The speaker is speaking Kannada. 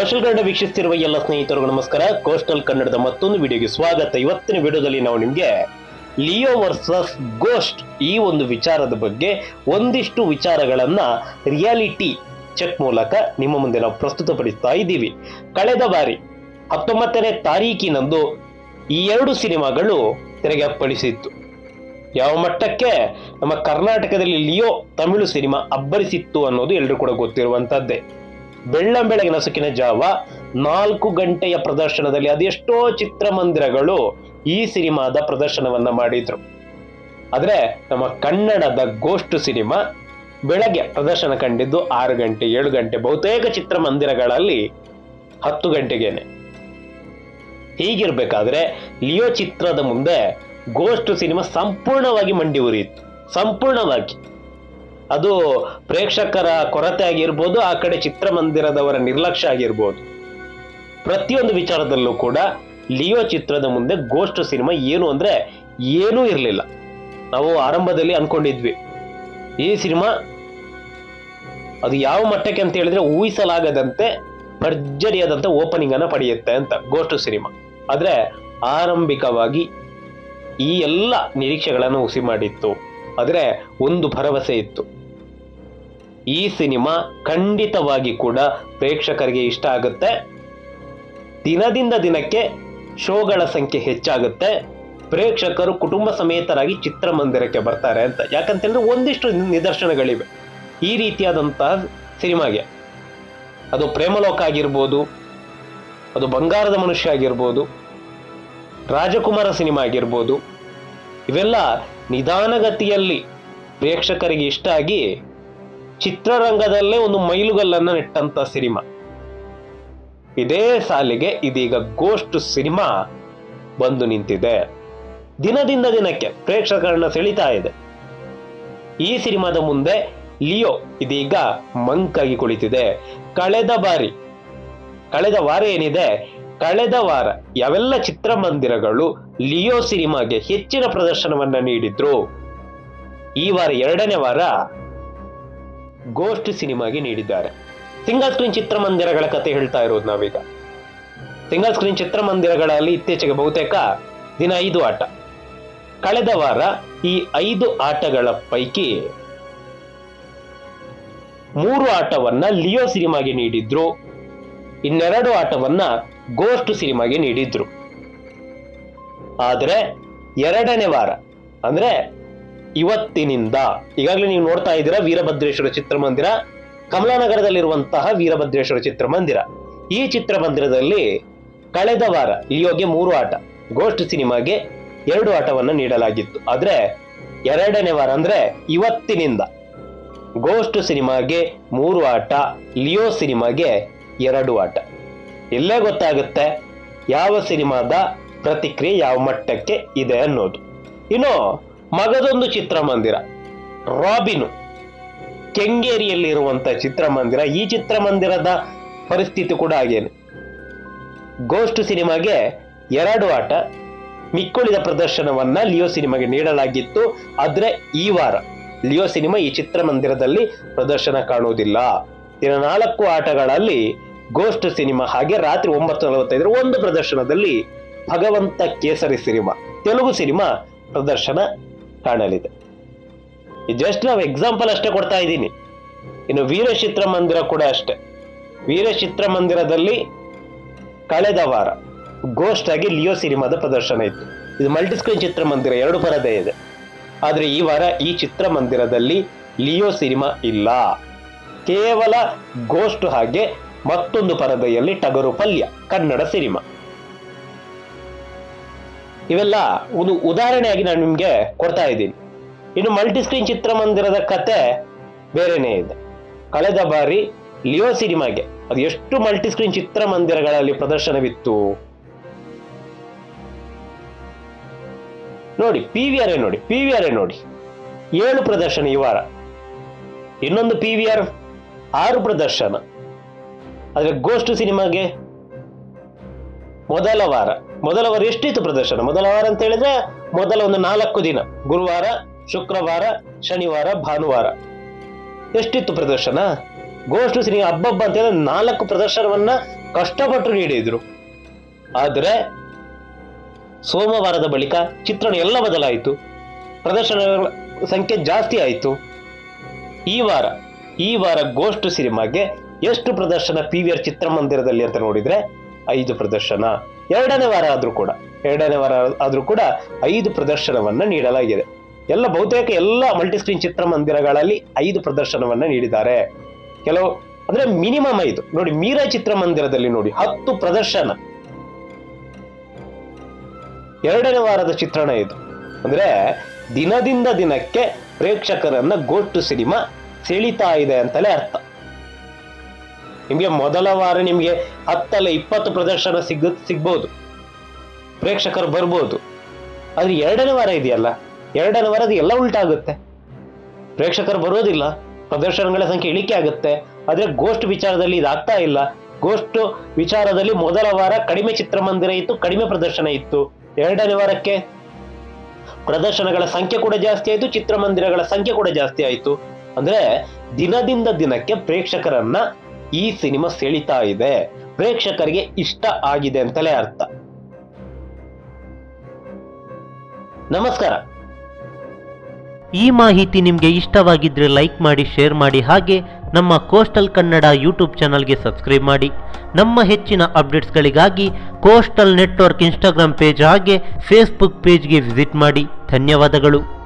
ಕೋಸ್ಟಲ್ ಕನ್ನಡ ವೀಕ್ಷಿಸ್ತಿರುವ ಎಲ್ಲ ಸ್ನೇಹಿತರಿಗೂ ನಮಸ್ಕಾರ ಕೋಸ್ಟಲ್ ಕನ್ನಡದ ಮತ್ತೊಂದು ವಿಡಿಯೋಗೆ ಸ್ವಾಗತ ಇವತ್ತಿನ ವಿಡಿಯೋದಲ್ಲಿ ನಾವು ನಿಮಗೆ ಲಿಯೋ ವರ್ಸಸ್ ಗೋಸ್ಟ್ ಈ ಒಂದು ವಿಚಾರದ ಬಗ್ಗೆ ಒಂದಿಷ್ಟು ವಿಚಾರಗಳನ್ನ ರಿಯಾಲಿಟಿ ಚೆಕ್ ಮೂಲಕ ನಿಮ್ಮ ಮುಂದೆ ನಾವು ಪ್ರಸ್ತುತಪಡಿಸ್ತಾ ಇದ್ದೀವಿ ಕಳೆದ ಬಾರಿ ಹತ್ತೊಂಬತ್ತನೇ ತಾರೀಕಿನಂದು ಈ ಎರಡು ಸಿನಿಮಾಗಳು ತೆರೆಗೆ ಅಪ್ಪಳಿಸಿತ್ತು ಯಾವ ಮಟ್ಟಕ್ಕೆ ನಮ್ಮ ಕರ್ನಾಟಕದಲ್ಲಿ ಲಿಯೋ ತಮಿಳು ಸಿನಿಮಾ ಅಬ್ಬರಿಸಿತ್ತು ಅನ್ನೋದು ಎಲ್ಲರೂ ಕೂಡ ಗೊತ್ತಿರುವಂತದ್ದೇ ಬೆಳ್ಳಂ ಬೆಳಗಿನ ಸುಖಿನ ಜಾವ ನಾಲ್ಕು ಗಂಟೆಯ ಪ್ರದರ್ಶನದಲ್ಲಿ ಅದೆಷ್ಟೋ ಚಿತ್ರಮಂದಿರಗಳು ಈ ಸಿನಿಮಾದ ಪ್ರದರ್ಶನವನ್ನ ಮಾಡಿದ್ರು ಆದ್ರೆ ನಮ್ಮ ಕನ್ನಡದ ಗೋಸ್ಟ್ ಸಿನಿಮಾ ಬೆಳಗ್ಗೆ ಪ್ರದರ್ಶನ ಕಂಡಿದ್ದು ಆರು ಗಂಟೆ ಏಳು ಗಂಟೆ ಬಹುತೇಕ ಚಿತ್ರಮಂದಿರಗಳಲ್ಲಿ ಹತ್ತು ಗಂಟೆಗೇನೆ ಹೀಗಿರ್ಬೇಕಾದ್ರೆ ಲಿಯೋ ಚಿತ್ರದ ಮುಂದೆ ಗೋಸ್ಟ್ ಸಿನಿಮಾ ಸಂಪೂರ್ಣವಾಗಿ ಮಂಡಿ ಉರಿಯಿತು ಸಂಪೂರ್ಣವಾಗಿ ಅದು ಪ್ರೇಕ್ಷಕರ ಕೊರತೆ ಆಗಿರ್ಬೋದು ಆ ಕಡೆ ಚಿತ್ರಮಂದಿರದವರ ನಿರ್ಲಕ್ಷ್ಯ ಆಗಿರ್ಬೋದು ಪ್ರತಿಯೊಂದು ವಿಚಾರದಲ್ಲೂ ಕೂಡ ಲಿಯೋ ಚಿತ್ರದ ಮುಂದೆ ಗೋಸ್ಟ್ ಸಿನಿಮಾ ಏನು ಅಂದ್ರೆ ಏನೂ ಇರಲಿಲ್ಲ ನಾವು ಆರಂಭದಲ್ಲಿ ಅನ್ಕೊಂಡಿದ್ವಿ ಈ ಸಿನಿಮಾ ಅದು ಯಾವ ಮಟ್ಟಕ್ಕೆ ಅಂತ ಹೇಳಿದ್ರೆ ಊಹಿಸಲಾಗದಂತೆ ಭರ್ಜರಿಯಾದಂತೆ ಓಪನಿಂಗ್ ಅನ್ನ ಪಡೆಯುತ್ತೆ ಅಂತ ಗೋಸ್ಟ್ ಸಿನಿಮಾ ಆದ್ರೆ ಆರಂಭಿಕವಾಗಿ ಈ ಎಲ್ಲ ನಿರೀಕ್ಷೆಗಳನ್ನು ಹುಸಿ ಮಾಡಿತ್ತು ಆದರೆ ಒಂದು ಭರವಸೆ ಇತ್ತು ಈ ಸಿನಿಮಾ ಖಂಡಿತವಾಗಿ ಕೂಡ ಪ್ರೇಕ್ಷಕರಿಗೆ ಇಷ್ಟ ಆಗುತ್ತೆ ದಿನದಿಂದ ದಿನಕ್ಕೆ ಶೋಗಳ ಸಂಖ್ಯೆ ಹೆಚ್ಚಾಗುತ್ತೆ ಪ್ರೇಕ್ಷಕರು ಕುಟುಂಬ ಸಮೇತರಾಗಿ ಚಿತ್ರಮಂದಿರಕ್ಕೆ ಬರ್ತಾರೆ ಅಂತ ಯಾಕಂತಂದ್ರೆ ಒಂದಿಷ್ಟು ನಿದರ್ಶನಗಳಿವೆ ಈ ರೀತಿಯಾದಂತಹ ಸಿನಿಮಾಗೆ ಅದು ಪ್ರೇಮಲೋಕ ಆಗಿರ್ಬೋದು ಅದು ಬಂಗಾರದ ಮನುಷ್ಯ ಆಗಿರ್ಬೋದು ರಾಜಕುಮಾರ ಸಿನಿಮಾ ಆಗಿರ್ಬೋದು ಇವೆಲ್ಲ ನಿಧಾನಗತಿಯಲ್ಲಿ ಪ್ರೇಕ್ಷಕರಿಗೆ ಇಷ್ಟ ಆಗಿ ಚಿತ್ರರಂಗದಲ್ಲೇ ಒಂದು ಮೈಲುಗಲ್ಲನ್ನು ನೆಟ್ಟಂತ ಸಿನಿಮಾ ಇದೇ ಸಾಲಿಗೆ ಇದೀಗ ಗೋಸ್ಟ್ ಸಿನಿಮಾ ಬಂದು ನಿಂತಿದೆ ದಿನದಿಂದ ದಿನಕ್ಕೆ ಪ್ರೇಕ್ಷಕರನ್ನ ಸೆಳಿತಾ ಇದೆ ಈ ಸಿನಿಮಾದ ಮುಂದೆ ಲಿಯೋ ಇದೀಗ ಮಂಕಾಗಿ ಕುಳಿತಿದೆ ಕಳೆದ ಬಾರಿ ಕಳೆದ ವಾರ ಏನಿದೆ ಕಳೆದ ವಾರ ಯಾವೆಲ್ಲ ಚಿತ್ರಮಂದಿರಗಳು ಲಿಯೋ ಸಿನಿಮಾಗೆ ಹೆಚ್ಚಿನ ಪ್ರದರ್ಶನವನ್ನ ನೀಡಿದ್ರು ಈ ವಾರ ಎರಡನೇ ವಾರ ಗೋಸ್ಟ್ ಸಿನಿಮಾಗೆ ನೀಡಿದ್ದಾರೆ ಸಿಂಗಲ್ ಸ್ಕ್ರೀನ್ ಚಿತ್ರಮಂದಿರಗಳ ಕತೆ ಹೇಳ್ತಾ ಇರೋದು ನಾವೀಗ ಸಿಂಗಲ್ ಸ್ಕ್ರೀನ್ ಚಿತ್ರಮಂದಿರಗಳಲ್ಲಿ ಇತ್ತೀಚೆಗೆ ಬಹುತೇಕ ದಿನ ಐದು ಆಟ ಕಳೆದ ವಾರ ಈ ಐದು ಆಟಗಳ ಪೈಕಿ ಮೂರು ಆಟವನ್ನ ಲಿಯೋ ಸಿನಿಮಾಗೆ ನೀಡಿದ್ರು ಇನ್ನೆರಡು ಆಟವನ್ನ ಗೋಸ್ಟ್ ಸಿನಿಮಾಗೆ ನೀಡಿದ್ರು ಆದ್ರೆ ಎರಡನೇ ವಾರ ಅಂದ್ರೆ ಇವತ್ತಿನಿಂದ ಈಗಾಗಲೇ ನೀವು ನೋಡ್ತಾ ಇದ್ದೀರಾ ವೀರಭದ್ರೇಶ್ವರ ಚಿತ್ರಮಂದಿರ ಕಮಲಾನಗರದಲ್ಲಿರುವಂತಹ ವೀರಭದ್ರೇಶ್ವರ ಚಿತ್ರಮಂದಿರ ಈ ಚಿತ್ರಮಂದಿರದಲ್ಲಿ ಕಳೆದ ವಾರ ಲಿಯೋಗೆ ಮೂರು ಆಟ ಗೋಸ್ಟ್ ಸಿನಿಮಾಗೆ ಎರಡು ಆಟವನ್ನು ನೀಡಲಾಗಿತ್ತು ಆದ್ರೆ ಎರಡನೇ ವಾರ ಅಂದ್ರೆ ಇವತ್ತಿನಿಂದ ಗೋಸ್ಟ್ ಸಿನಿಮಾಗೆ ಮೂರು ಆಟ ಲಿಯೋ ಸಿನಿಮಾಗೆ ಎರಡು ಆಟ ಇಲ್ಲೇ ಗೊತ್ತಾಗುತ್ತೆ ಯಾವ ಸಿನಿಮಾದ ಪ್ರತಿಕ್ರಿಯೆ ಯಾವ ಮಟ್ಟಕ್ಕೆ ಇದೆ ಅನ್ನೋದು ಇನ್ನು ಮಗದೊಂದು ಚಿತ್ರಮಂದಿರ ರಾಬಿನು ಕೆಂಗೇರಿಯಲ್ಲಿರುವಂತ ಚಿತ್ರಮಂದಿರ ಈ ಚಿತ್ರಮಂದಿರದ ಪರಿಸ್ಥಿತಿ ಕೂಡ ಹಾಗೇನೆ ಗೋಸ್ಟ್ ಸಿನಿಮಾಗೆ ಎರಡು ಆಟ ಮಿಕ್ಕುಳಿದ ಪ್ರದರ್ಶನವನ್ನ ಲಿಯೋ ಸಿನಿಮಾಗೆ ನೀಡಲಾಗಿತ್ತು ಆದ್ರೆ ಈ ವಾರ ಲಿಯೋ ಸಿನಿಮಾ ಈ ಚಿತ್ರಮಂದಿರದಲ್ಲಿ ಪ್ರದರ್ಶನ ಕಾಣುವುದಿಲ್ಲ ಇನ್ನು ನಾಲ್ಕು ಆಟಗಳಲ್ಲಿ ಗೋಸ್ಟ್ ಸಿನಿಮಾ ಹಾಗೆ ರಾತ್ರಿ ಒಂಬತ್ತು ನಲವತ್ತೈದರ ಒಂದು ಪ್ರದರ್ಶನದಲ್ಲಿ ಭಗವಂತ ಕೇಸರಿ ಸಿನಿಮಾ ತೆಲುಗು ಸಿನಿಮಾ ಪ್ರದರ್ಶನ ಕಾಣಲಿದೆ ಜಸ್ಟ್ ನಾವು ಎಕ್ಸಾಂಪಲ್ ಅಷ್ಟೇ ಕೊಡ್ತಾ ಇದ್ದೀನಿ ಇನ್ನು ವೀರ ಚಿತ್ರಮಂದಿರ ಕೂಡ ಅಷ್ಟೇ ವೀರ ಚಿತ್ರಮಂದಿರದಲ್ಲಿ ಕಳೆದ ವಾರ ಗೋಸ್ಟ್ ಆಗಿ ಲಿಯೋ ಸಿನಿಮಾದ ಪ್ರದರ್ಶನ ಇತ್ತು ಇದು ಮಲ್ಟಿಸ್ಕ್ರೀನ್ ಚಿತ್ರಮಂದಿರ ಎರಡು ಪರದೆ ಇದೆ ಆದ್ರೆ ಈ ವಾರ ಈ ಚಿತ್ರಮಂದಿರದಲ್ಲಿ ಲಿಯೋ ಸಿನಿಮಾ ಇಲ್ಲ ಕೇವಲ ಗೋಸ್ಟ್ ಹಾಗೆ ಮತ್ತೊಂದು ಪರದೆಯಲ್ಲಿ ಟಗರು ಪಲ್ಯ ಕನ್ನಡ ಸಿನಿಮಾ ಇವೆಲ್ಲ ಒಂದು ಉದಾಹರಣೆಯಾಗಿ ನಾನು ನಿಮಗೆ ಕೊಡ್ತಾ ಇದ್ದೀನಿ ಇನ್ನು ಮಲ್ಟಿಸ್ಕ್ರೀನ್ ಚಿತ್ರಮಂದಿರದ ಕತೆ ಬೇರೆನೇ ಇದೆ ಕಳೆದ ಬಾರಿ ಲಿಯೋ ಸಿನಿಮಾಗೆ ಅದು ಎಷ್ಟು ಮಲ್ಟಿಸ್ಕ್ರೀನ್ ಚಿತ್ರಮಂದಿರಗಳಲ್ಲಿ ಪ್ರದರ್ಶನವಿತ್ತು ನೋಡಿ ಪಿ ವಿ ಆರ್ ನೋಡಿ ಪಿ ವಿ ಆರ್ ನೋಡಿ ಏಳು ಪ್ರದರ್ಶನ ಈ ವಾರ ಇನ್ನೊಂದು ಪಿ ವಿ ಆರ್ ಆರು ಪ್ರದರ್ಶನ ಆದ್ರೆ ಗೋಸ್ಟ್ ಸಿನಿಮಾಗೆ ಮೊದಲ ವಾರ ಮೊದಲ ವಾರ ಎಷ್ಟಿತ್ತು ಪ್ರದರ್ಶನ ಮೊದಲ ವಾರ ಅಂತ ಹೇಳಿದ್ರೆ ಮೊದಲ ಒಂದು ನಾಲ್ಕು ದಿನ ಗುರುವಾರ ಶುಕ್ರವಾರ ಶನಿವಾರ ಭಾನುವಾರ ಎಷ್ಟಿತ್ತು ಪ್ರದರ್ಶನ ಗೋಷ್ಟು ಸಿನಿಮಾ ಹಬ್ಬಬ್ಬ ಅಂತ ಹೇಳಿದ್ರೆ ನಾಲ್ಕು ಪ್ರದರ್ಶನವನ್ನ ಕಷ್ಟಪಟ್ಟು ನೀಡಿದ್ರು ಆದರೆ ಸೋಮವಾರದ ಬಳಿಕ ಚಿತ್ರಣ ಎಲ್ಲ ಬದಲಾಯಿತು ಪ್ರದರ್ಶನಗಳ ಸಂಖ್ಯೆ ಜಾಸ್ತಿ ಆಯಿತು ಈ ವಾರ ಈ ವಾರ ಗೋಸ್ಟ್ ಸಿನಿಮಾಗೆ ಎಷ್ಟು ಪ್ರದರ್ಶನ ಪಿ ವಿ ಆರ್ ಚಿತ್ರಮಂದಿರದಲ್ಲಿ ಅಂತ ನೋಡಿದ್ರೆ ಐದು ಪ್ರದರ್ಶನ ಎರಡನೇ ವಾರ ಆದ್ರೂ ಕೂಡ ಎರಡನೇ ವಾರ ಆದ್ರೂ ಕೂಡ ಐದು ಪ್ರದರ್ಶನವನ್ನ ನೀಡಲಾಗಿದೆ ಎಲ್ಲ ಬಹುತೇಕ ಎಲ್ಲ ಮಲ್ಟಿಸ್ಕ್ರೀನ್ ಚಿತ್ರಮಂದಿರಗಳಲ್ಲಿ ಐದು ಪ್ರದರ್ಶನವನ್ನ ನೀಡಿದ್ದಾರೆ ಕೆಲವು ಅಂದ್ರೆ ಮಿನಿಮಮ್ ಐದು ನೋಡಿ ಮೀರಾ ಚಿತ್ರಮಂದಿರದಲ್ಲಿ ನೋಡಿ ಹತ್ತು ಪ್ರದರ್ಶನ ಎರಡನೇ ವಾರದ ಚಿತ್ರಣ ಇದು ಅಂದ್ರೆ ದಿನದಿಂದ ದಿನಕ್ಕೆ ಪ್ರೇಕ್ಷಕರನ್ನ ಗೋಟು ಸಿನಿಮಾ ಸೆಳಿತಾ ಇದೆ ಅಂತಲೇ ಅರ್ಥ ನಿಮ್ಗೆ ಮೊದಲ ವಾರ ನಿಮ್ಗೆ ಹತ್ತಲ್ಲ ಇಪ್ಪತ್ತು ಪ್ರದರ್ಶನ ಸಿಗ್ ಸಿಗ್ಬೋದು ಪ್ರೇಕ್ಷಕರು ಬರ್ಬೋದು ಆದ್ರೆ ಎರಡನೇ ವಾರ ಇದೆಯಲ್ಲ ಎರಡನೇ ವಾರದ ಎಲ್ಲ ಉಲ್ಟಾಗುತ್ತೆ ಪ್ರೇಕ್ಷಕರು ಬರೋದಿಲ್ಲ ಪ್ರದರ್ಶನಗಳ ಸಂಖ್ಯೆ ಇಳಿಕೆ ಆಗುತ್ತೆ ಆದ್ರೆ ಗೋಷ್ಠ ವಿಚಾರದಲ್ಲಿ ಇದಾಗ್ತಾ ಇಲ್ಲ ಗೋಷ್ಠ ವಿಚಾರದಲ್ಲಿ ಮೊದಲ ವಾರ ಕಡಿಮೆ ಚಿತ್ರಮಂದಿರ ಇತ್ತು ಕಡಿಮೆ ಪ್ರದರ್ಶನ ಇತ್ತು ಎರಡನೇ ವಾರಕ್ಕೆ ಪ್ರದರ್ಶನಗಳ ಸಂಖ್ಯೆ ಕೂಡ ಜಾಸ್ತಿ ಆಯಿತು ಚಿತ್ರಮಂದಿರಗಳ ಸಂಖ್ಯೆ ಕೂಡ ಜಾಸ್ತಿ ಆಯಿತು ಅಂದ್ರೆ ದಿನದಿಂದ ದಿನಕ್ಕೆ ಪ್ರೇಕ್ಷಕರನ್ನ ಈ ಸಿನಿಮಾ ಸೆಳಿತಾ ಇದೆ ಪ್ರೇಕ್ಷಕರಿಗೆ ಇಷ್ಟ ಆಗಿದೆ ಅಂತಲೇ ಅರ್ಥ ನಮಸ್ಕಾರ ಈ ಮಾಹಿತಿ ನಿಮಗೆ ಇಷ್ಟವಾಗಿದ್ದರೆ ಲೈಕ್ ಮಾಡಿ ಶೇರ್ ಮಾಡಿ ಹಾಗೆ ನಮ್ಮ ಕೋಸ್ಟಲ್ ಕನ್ನಡ ಯೂಟ್ಯೂಬ್ ಚಾನಲ್ಗೆ ಸಬ್ಸ್ಕ್ರೈಬ್ ಮಾಡಿ ನಮ್ಮ ಹೆಚ್ಚಿನ ಅಪ್ಡೇಟ್ಸ್ಗಳಿಗಾಗಿ ಕೋಸ್ಟಲ್ ನೆಟ್ವರ್ಕ್ ಇನ್ಸ್ಟಾಗ್ರಾಮ್ ಪೇಜ್ ಹಾಗೆ ಫೇಸ್ಬುಕ್ ಪೇಜ್ಗೆ ವಿಸಿಟ್ ಮಾಡಿ ಧನ್ಯವಾದಗಳು